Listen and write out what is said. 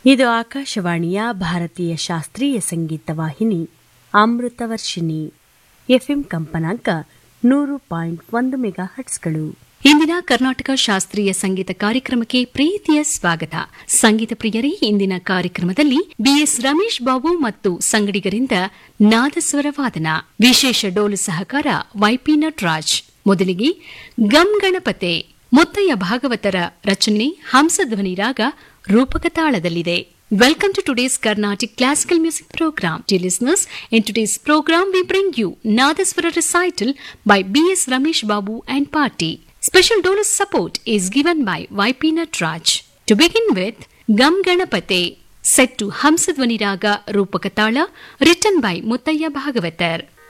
ಇದು ಆಕಾಶವಾಣಿಯ ಭಾರತೀಯ ಶಾಸ್ತ್ರೀಯ ಸಂಗೀತ ವಾಹಿನಿ ಅಮೃತವರ್ಷಿಣಿ ಎಫ್ಎಂ ಕಂಪನಾಂಕ ನೂರು ಪಾಯಿಂಟ್ ಒಂದು ಮೆಗಾ ಹಟ್ಸ್ಗಳು ಇಂದಿನ ಕರ್ನಾಟಕ ಶಾಸ್ತ್ರೀಯ ಸಂಗೀತ ಕಾರ್ಯಕ್ರಮಕ್ಕೆ ಪ್ರೀತಿಯ ಸ್ವಾಗತ ಸಂಗೀತ ಪ್ರಿಯರೇ ಇಂದಿನ ಕಾರ್ಯಕ್ರಮದಲ್ಲಿ ಬಿಎಸ್ ರಮೇಶ್ ಬಾಬು ಮತ್ತು ಸಂಗಡಿಗರಿಂದ ನಾದಸ್ವರ ವಾದನ ವಿಶೇಷ ಡೋಲು ಸಹಕಾರ ವೈಪಿ ನಟರಾಜ್ ಮೊದಲಿಗೆ ಗಂ ಗಣಪತೆ ಮುತ್ತಯ್ಯ ಭಾಗವತರ ರಚನೆ ಹಂಸಧ್ವನಿ ರಾಗ ರೂಪಕ ತಾಳದಲ್ಲಿದೆ Welcome to today's Carnatic Classical Music Program. Dear listeners, in today's program we bring you Nadaswara recital by B.S. Ramesh Babu and Party. Special donor support is given by YP Natraj. To begin with, Gam Ganapate, set to Hamsadvani Raga Rupakatala, written by Muttaya Bhagavatar.